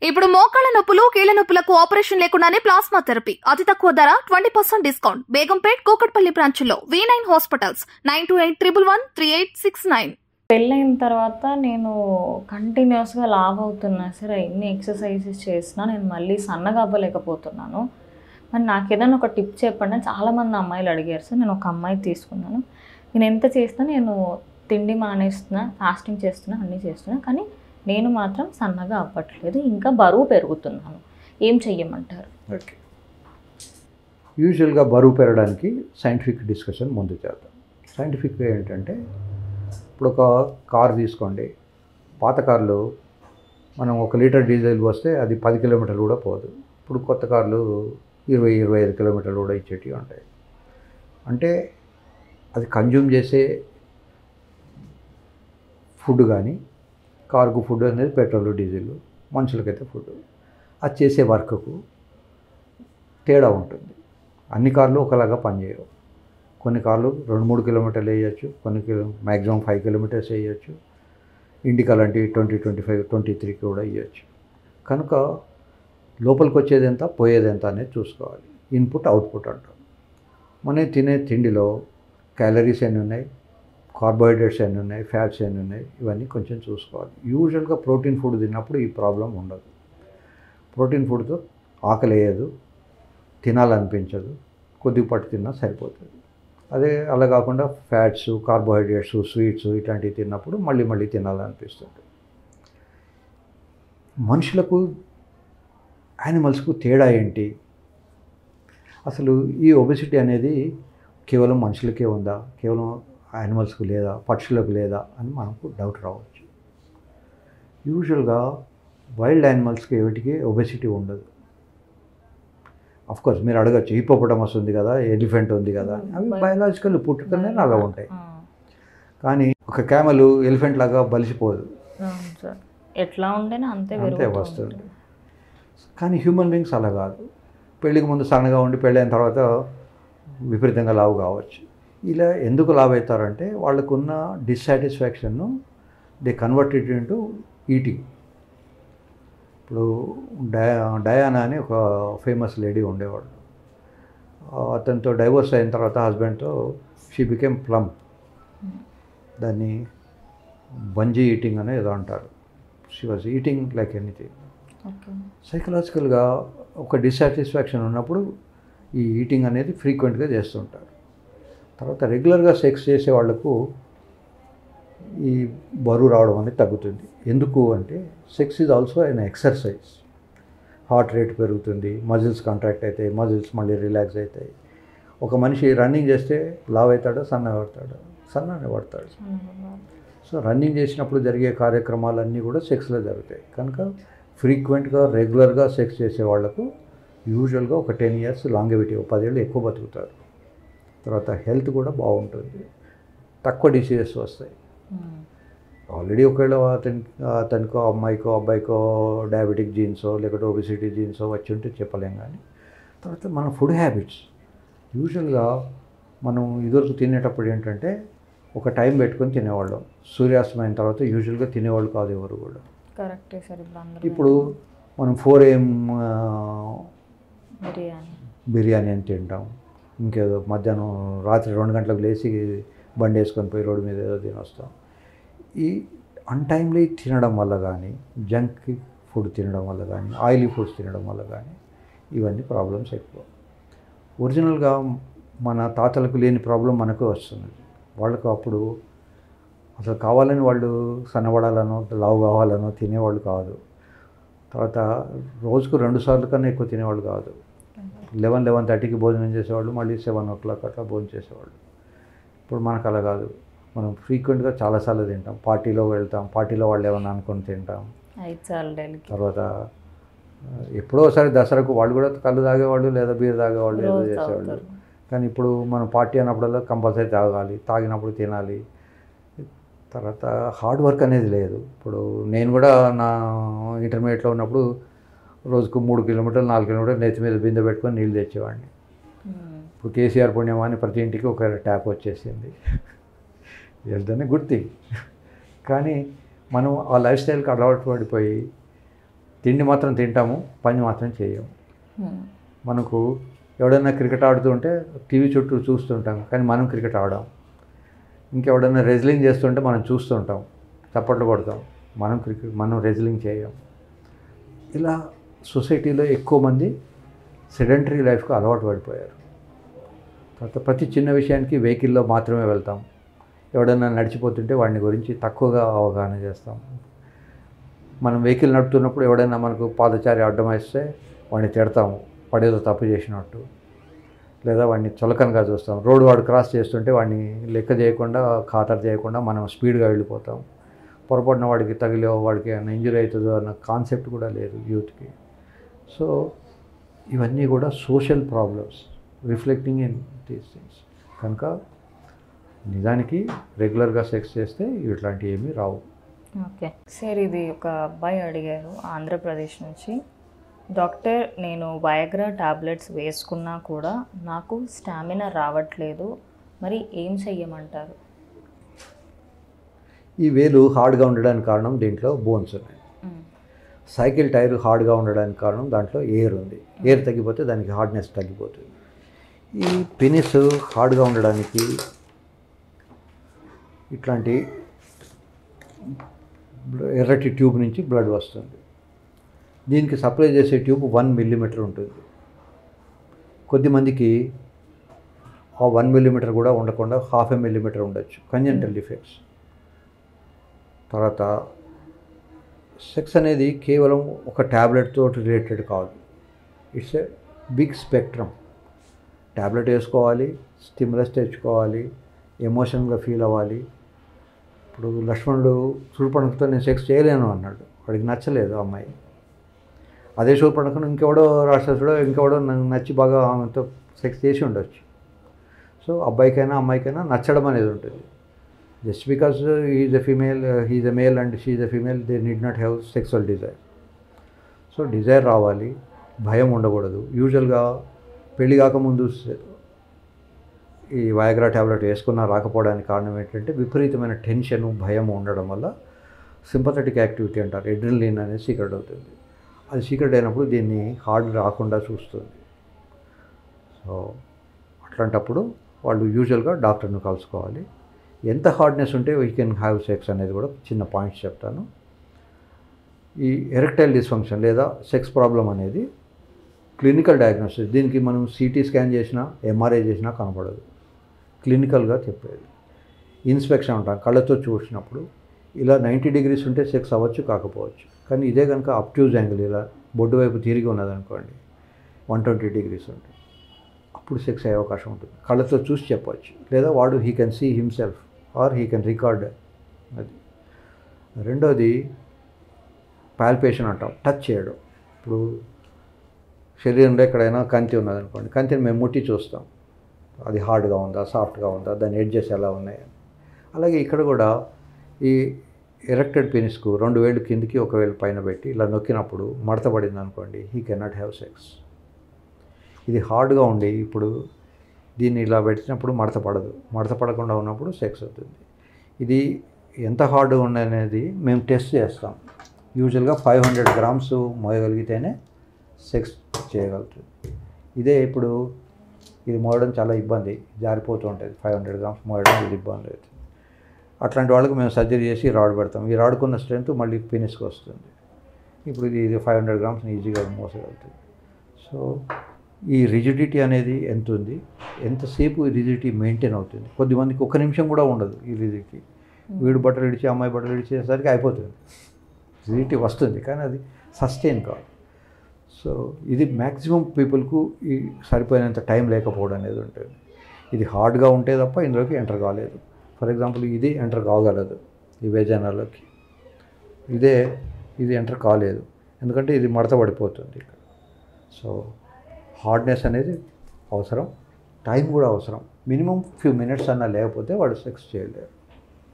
ఇప్పుడు మోకాళ్ల నొప్పులు కీళ్ల నొప్పులకు ఆపరేషన్ లేకుండానే ప్లాస్మా థెరపీ అతి తక్కువ ధర twenty percent discount Begumpet Kukatpally బ్రాంచ్లో V nine hospitals nine two eight triple one three eight six nine పెళ్ళైన తర్వాత నేను కంటిన్యూస్గా లావ్ అవుతున్నా సరే ఎన్ని ఎక్సర్సైజెస్ చేసినా నేను మళ్ళీ సన్నగా అవ్వలేకపోతున్నాను మరి నాకు ఏదైనా ఒక టిప్ చెప్పండి అని చాలామంది అమ్మాయిలు అడిగారు సార్ నేను ఒక అమ్మాయి తీసుకున్నాను నేను ఎంత చేసినా నేను తిండి మానేస్తున్నా ఫాస్టింగ్ చేస్తున్నా అన్నీ చేస్తున్నా కానీ నేను మాత్రం సన్నగా అవ్వట్లేదు ఇంకా బరువు పెరుగుతున్నాను ఏం చెయ్యమంటారు ఓకే యూజువల్గా బరువు పెరగడానికి సైంటిఫిక్ డిస్కషన్ ముందు చేద్దాం సైంటిఫిక్గా ఏంటంటే ఇప్పుడు ఒక కార్ తీసుకోండి పాత కార్లు మనం ఒక లీటర్ డీజిల్ వస్తే అది పది కిలోమీటర్లు కూడా పోదు ఇప్పుడు కొత్త కార్లు ఇరవై ఇరవై ఐదు కిలోమీటర్లు కూడా ఇచ్చేటివి ఉంటాయి అంటే అది కన్జ్యూమ్ చేసే ఫుడ్ కానీ కారుకు ఫుడ్ అనేది పెట్రోల్ డీజిల్ మనుషులకైతే ఫుడ్ అది చేసే వర్క్కు తేడా ఉంటుంది అన్ని కార్లు ఒకలాగా పనిచేయవు కొన్ని కార్లు రెండు మూడు కిలోమీటర్లు వేయచ్చు కొన్ని కిలో మ్యాక్సిమం ఫైవ్ కిలోమీటర్స్ వేయచ్చు ఇండికా లాంటి ట్వంటీ ట్వంటీ ఫైవ్ ట్వంటీ త్రీకి కూడా వేయచ్చు కనుక లోపలికి వచ్చేది ఎంత పోయేది ఎంత అనేది చూసుకోవాలి ఇన్పుట్ అవుట్పుట్ అంటాం మనం తినే తిండిలో క్యాలరీస్ ఎన్ని ఉన్నాయి కార్బోహైడ్రేట్స్ ఎన్ని ఉన్నాయి ఫ్యాట్స్ ఎన్ని ఉన్నాయి ఇవన్నీ కొంచెం చూసుకోవాలి యూజువల్గా ప్రోటీన్ ఫుడ్ తిన్నప్పుడు ఈ ప్రాబ్లం ఉండదు ప్రోటీన్ ఫుడ్తో ఆకలి వేయదు తినాలనిపించదు కొద్దిపాటి తిన్నా సరిపోతుంది అదే అలా కాకుండా ఫ్యాట్స్ కార్బోహైడ్రేట్స్ స్వీట్స్ ఇట్లాంటివి తిన్నప్పుడు మళ్ళీ మళ్ళీ తినాలనిపిస్తుంది మనుషులకు యానిమల్స్కు తేడా ఏంటి అసలు ఈ ఒబెసిటీ అనేది కేవలం మనుషులకే ఉందా కేవలం యానిమల్స్కు లేదా పక్షులకు లేదా అని మనకు డౌట్ రావచ్చు యూజువల్గా వైల్డ్ యానిమల్స్కి ఏమిటికి ఒబెసిటీ ఉండదు కోర్స్ మీరు అడగచ్చు హిపోపటమస్ ఉంది కదా ఎలిఫెంట్ ఉంది కదా అని. అవి బయలాజికల్ పుట్టుకనే అలా ఉంటాయి ఆ, కానీ ఒక క్యామెల్ ఎలిఫెంట్ లాగా బలిసిపోదు అవును సార్ ఎట్లా ఉండేనా అంతే అంతే పెరుగుతూ వస్తుంది ఉంటుంది. కానీ హ్యూమన్ బీయింగ్స్ అలా కాదు పెళ్ళికి ముందు సన్నగా ఉండి పెళ్ళైన తర్వాత విపరీతంగా లావు కావచ్చు ఇలా ఎందుకు లావు అవుతారంటే వాళ్ళకున్న డిస్సాటిస్ఫాక్షన్ను దే కన్వర్టెడ్ ఇంటూ ఈటింగ్ ఇప్పుడు డయా డయానా అని ఒక ఫేమస్ లేడీ ఉండేవాడు ఆ, అతనితో డైవోర్స్ అయిన తర్వాత హస్బెండ్తో షీ బికేమ్ ప్లమ్ దాన్ని బంజీ ఈటింగ్ అని ఏదో అంటారు she was eating like anything okay సైకలాజికల్గా ఒక డిస్సాటిస్ఫాక్షన్ ఉన్నప్పుడు ఈ ఈటింగ్ అనేది ఫ్రీక్వెంట్గా చేస్తుంటారు తర్వాత రెగ్యులర్గా సెక్స్ చేసే వాళ్ళకు ఈ బరువు రావడం అనేది తగ్గుతుంది ఎందుకు అంటే sex is also an exercise heart rate పెరుగుతుంది మజిల్స్ కాంట్రాక్ట్ అవుతాయి మజిల్స్ మళ్ళీ రిలాక్స్ అవుతాయి ఒక మనిషి రన్నింగ్ చేస్తే లావ్ అవుతాడో సన్నగా పడతాడు సన్నగా పడతాడు సో రన్నింగ్ చేసినప్పుడు జరిగే కార్యక్రమాలన్నీ కూడా సెక్స్లో జరుగుతాయి కనుక ఫ్రీక్వెంట్గా రెగ్యులర్గా సెక్స్ చేసే వాళ్ళకు యూజువల్గా ఒక టెన్ ఇయర్స్ లాంగవిటీ ఒక పదేళ్ళు ఎక్కువ బతుకుతారు తర్వాత హెల్త్ కూడా బాగుంటుంది తక్కువ డిసీజెస్ వస్తాయి ఆల్రెడీ ఒకవేళ అతని అతనికో అమ్మాయికో అబ్బాయికో డయాబెటిక్ జీన్సో లేకపోతే ఒబిసిటీ జీన్సో వచ్చి ఉంటే చెప్పలేం కానీ తర్వాత మన ఫుడ్ హ్యాబిట్స్ యూజువల్గా మనం ఇదివరకు తినేటప్పుడు ఏంటంటే ఒక టైం పెట్టుకొని తినేవాళ్ళం సూర్యాస్తమైన తర్వాత యూజువల్గా తినేవాళ్ళు కాదు ఎవరు కూడా కరెక్టే సార్ ఇప్పుడు అందరూ ఇప్పుడు మనం ఫోర్ ఏఎం బిర్యానీ బిర్యానీ అని తింటాం ఇంకేదో మధ్యాహ్నం రాత్రి రెండు గంటలకు లేచి బండి వేసుకొని పోయి రోడ్డు మీద ఏదో తినొస్తాం ఈ అన్టైమ్లీ తినడం వల్ల కానీ జంక్ ఫుడ్ తినడం వల్ల కానీ ఆయిలీ ఫుడ్స్ తినడం వల్ల కానీ ఇవన్నీ ప్రాబ్లమ్స్ ఎక్కువ ఒరిజినల్గా మన తాతలకు లేని ప్రాబ్లం మనకు వస్తుంది వాళ్ళకు అప్పుడు అసలు కావాలని వాళ్ళు సన్నబడాలనో లావు కావాలనో తినేవాళ్ళు కాదు తర్వాత రోజుకు రెండు సార్లు కన్నా ఎక్కువ తినేవాళ్ళు కాదు లెవెన్ లెవెన్ థర్టీకి భోజనం చేసేవాళ్ళు మళ్ళీ సెవెన్ ఓ క్లాక్ అట్లా భోజనం చేసేవాళ్ళు ఇప్పుడు మనకు అలా కాదు మనం ఫ్రీక్వెంట్గా చాలాసార్లు తింటాం పార్టీలో వెళ్తాం పార్టీలో వాళ్ళు ఏమన్నా అనుకొని తింటాం ఐదు సార్లు డైలీకి తర్వాత ఆ, ఎప్పుడో ఒకసారి దసరాకు వాళ్ళు కూడా కళ్ళు తాగేవాళ్ళు లేదా బీర్ తాగేవాళ్ళు ఏదో రోజు చేసేవాళ్ళు తాగుతారు. కానీ ఇప్పుడు మనం పార్టీ అన్నప్పుడల్లా కంపల్సరీ తాగాలి తాగినప్పుడు తినాలి తర్వాత హార్డ్ వర్క్ అనేది లేదు ఇప్పుడు నేను కూడా నా ఇంటర్మీడియట్లో ఉన్నప్పుడు రోజుకు మూడు కిలోమీటర్లు నాలుగు కిలోమీటర్లు నెత్తి మీద బిందె పెట్టుకొని నీళ్ళు తెచ్చేవాడిని మ్మ్. ఇప్పుడు కేసీఆర్ పుణ్యమాని ప్రతి ఇంటికి ఒక ట్యాప్ వచ్చేసింది వెళ్తేనే గుడ్ థింగ్ కానీ మనం ఆ లైఫ్ స్టైల్కి అలవాటు పడిపోయి తిండి మాత్రం తింటాము పని మాత్రం చేయము Hmm. మనకు ఎవడైనా క్రికెట్ ఆడుతుంటే టీవీ చుట్టూ చూస్తుంటాం కానీ మనం క్రికెట్ ఆడాం ఇంకెవడైనా రెజ్లింగ్ చేస్తుంటే మనం చూస్తుంటాం చప్పట్లు కొడతాం మనం క్రికెట్ మనం రెజ్లింగ్ చేయం ఇలా సొసైటీలో ఎక్కువ మంది సెడెంటరీ లైఫ్కి అలవాటు పడిపోయారు తర్వాత ప్రతి చిన్న విషయానికి వెహికల్లో మాత్రమే వెళ్తాం ఎవడైనా నడిచిపోతుంటే వాడిని గురించి తక్కువగా అవగాహన చేస్తాం మనం వెహికల్ నడుపుతున్నప్పుడు ఎవడైనా మనకు పాదచారి అడ్డం వేస్తే వాడిని తిడతాము వాడేదో తప్పు చేసినట్టు లేదా వాడిని చులకనగా చూస్తాం రోడ్డు వాడు క్రాస్ చేస్తుంటే వాడిని లెక్క చేయకుండా ఖాతరు చేయకుండా మనం స్పీడ్గా వెళ్ళిపోతాం పొరపాటున వాడికి తగిలే వాడికి ఏమైనా ఇంజరీ అవుతుందో అన్న కాన్సెప్ట్ కూడా లేదు యూత్కి సో ఇవన్నీ కూడా social problems reflecting in these things కనుక నిజానికి రెగ్యులర్గా సెక్స్ చేస్తే ఇట్లాంటివి ఏమీ రావు ఓకే సార్ ఇది ఒక అబ్బాయి అడిగారు ఆంధ్రప్రదేశ్ నుంచి డాక్టర్ నేను వయగ్రా టాబ్లెట్స్ వేసుకున్నా కూడా నాకు స్టామినా రావట్లేదు మరి ఏం చెయ్యమంటారు ఈ వేలు హార్డ్గా ఉండడానికి కారణం దీంట్లో బోన్స్ ఉన్నాయి సైకిల్ టైర్ హార్డ్గా ఉండడానికి కారణం దాంట్లో ఎయిర్ ఉంది ఎయిర్ తగ్గిపోతే దానికి హార్డ్నెస్ తగ్గిపోతుంది ఈ పెనిస్ హార్డ్గా ఉండడానికి ఇట్లాంటి బ్ల- ఎర్రటి ట్యూబ్ నుంచి బ్లడ్ వస్తుంది దీనికి సప్లై చేసే ట్యూబ్ వన్ మిల్లీమీటర్ ఉంటుంది కొద్దిమందికి ఆ వన్ మిల్లీమీటర్ కూడా ఉండకుండా హాఫ్ ఎ మిల్లీమీటర్ ఉండొచ్చు కంజెంటల్ డిఫెక్ట్స్ తర్వాత సెక్స్ అనేది కేవలం ఒక ట్యాబ్లెట్ తోటి రిలేటెడ్ కాదు it's a big spectrum tablet వేసుకోవాలి స్టిమ్యులస్ తెచ్చుకోవాలి ఎమోషనల్గా ఫీల్ అవ్వాలి ఇప్పుడు లక్ష్మణుడు శూర్పణఖతో నేను సెక్స్ చేయలేను అన్నాడు వాడికి నచ్చలేదు ఆ అమ్మాయి అదే శూర్పణఖను ఇంకెవడో రాక్షసుడో ఇంకెవడో నాకు నచ్చి బాగా ఆమెతో సెక్స్ చేసి ఉండొచ్చు సో అబ్బాయికైనా అమ్మాయికైనా నచ్చడం అనేది ఉంటుంది just because is a female he's a male and she's a female they need not have sexual desire so desire రావాలి భయం ఉండకూడదు యూజువల్గా పెళ్లి కాకముందు స- ఈ వయగ్రా ట్యాబ్లెట్ వేసుకున్నా రాకపోవడానికి కారణం ఏంటంటే విపరీతమైన టెన్షన్ భయం ఉండడం వల్ల సింపథెటిక్ యాక్టివిటీ అంటారు ఎడ్రిలిన్ అనేది సీక్రెట్ అవుతుంది అది సీక్రెట్ అయినప్పుడు దీన్ని హార్డ్ రాకుండా చూస్తుంది సో అట్లాంటప్పుడు వాళ్ళు యూజువల్గా డాక్టర్ని కలుసుకోవాలి ఎంత హార్డ్నెస్ ఉంటే వీ కెన్ హ్యావ్ సెక్స్ అనేది కూడా చిన్న పాయింట్స్ చెప్తాను ఈ ఎరెక్టైల్ డిస్ఫంక్షన్ లేదా సెక్స్ ప్రాబ్లం అనేది క్లినికల్ డయాగ్నోసిస్ దీనికి మనం సిటీ స్కాన్ చేసినా ఎంఆర్ఐ చేసినా కనపడదు క్లినికల్గా చెప్పేది ఇన్స్పెక్షన్ అంటాం కళ్ళతో చూసినప్పుడు ఇలా నైంటీ డిగ్రీస్ ఉంటే సెక్స్ అవ్వచ్చు కాకపోవచ్చు కానీ ఇదే కనుక అప్ట్యూజ్ యాంగిల్ ఇలా బొడ్డు వైపు తిరిగి ఉన్నదనుకోండి వన్ ట్వంటీ డిగ్రీస్ ఉంటుంది అప్పుడు సెక్స్ అయ్యే అవకాశం ఉంటుంది కళ్ళతో చూసి చెప్పవచ్చు లేదా వాడు he can see himself or he can record అది రెండోది పాల్పేషన్ అంటాం టచ్ చేయడం ఇప్పుడు శరీరంలో ఎక్కడైనా కంతి ఉన్నదనుకోండి కంతిని మేము ముట్టి చూస్తాం అది హార్డ్గా ఉందా సాఫ్ట్గా ఉందా దాని ఎడ్జెస్ ఎలా ఉన్నాయి అలాగే ఇక్కడ కూడా ఈ ఎరెక్టెడ్ పెనిస్కు రెండు వేళ్ళు కిందికి ఒక వేలు పైన పెట్టి ఇలా నొక్కినప్పుడు మడత పడింది అనుకోండి హీ కెనాట్ హ్యావ్ సెక్స్ ఇది హార్డ్గా ఉండి ఇప్పుడు దీన్ని ఇలా పెట్టినప్పుడు మడత పడదు మడత పడకుండా ఉన్నప్పుడు సెక్స్ అవుతుంది ఇది ఎంత హార్డ్గా ఉంది అనేది మేము టెస్ట్ చేస్తాం యూజువల్గా ఫైవ్ హండ్రెడ్ గ్రామ్స్ మోయగలిగితేనే సెక్స్ చేయగలుగుతుంది ఇదే ఇప్పుడు ఇది మోయడం చాలా ఇబ్బంది జారిపోతూ ఉంటుంది ఫైవ్ హండ్రెడ్ గ్రామ్స్ మోయడం ఇది ఇబ్బంది అవుతుంది అట్లాంటి వాళ్ళకి మేము సర్జరీ చేసి రాడ్ పెడతాం ఈ రాడ్కున్న స్ట్రెంత్ మళ్ళీ ఫినిష్కి వస్తుంది ఇప్పుడు ఇది ఇది ఫైవ్ హండ్రెడ్ గ్రామ్స్ని ఈజీగా మోసగలుగుతుంది సో ఈ రిజిడిటీ అనేది ఎంత ఉంది ఎంతసేపు ఈ రిజిడిటీ మెయింటైన్ అవుతుంది కొద్దిమందికి ఒక్క నిమిషం కూడా ఉండదు ఈ రిజిడిటీ వీడు బట్టలు ఇడిచి అమ్మాయి బట్టలు ఇడిచేసరికి అయిపోతుంది రిజిడిటీ వస్తుంది కానీ అది సస్టైన్ కాదు సో ఇది మ్యాక్సిమం పీపుల్కు ఈ సరిపోయినంత టైం లేకపోవడం అనేది ఉంటుంది ఇది హార్డ్గా ఉంటే తప్ప ఇందులోకి ఎంటర్ కాలేదు ఫర్ ఎగ్జాంపుల్ ఇది ఎంటర్ కాగలదు ఈ వేజనాల్లోకి ఇదే ఇది ఎంటర్ కాలేదు ఎందుకంటే ఇది మడత పడిపోతుంది ఇక్కడ సో హార్డ్నెస్ అనేది అవసరం టైం కూడా అవసరం మినిమం ఫ్యూ మినిట్స్ అన్నా లేకపోతే వాడు సెక్స్ చేయలేరు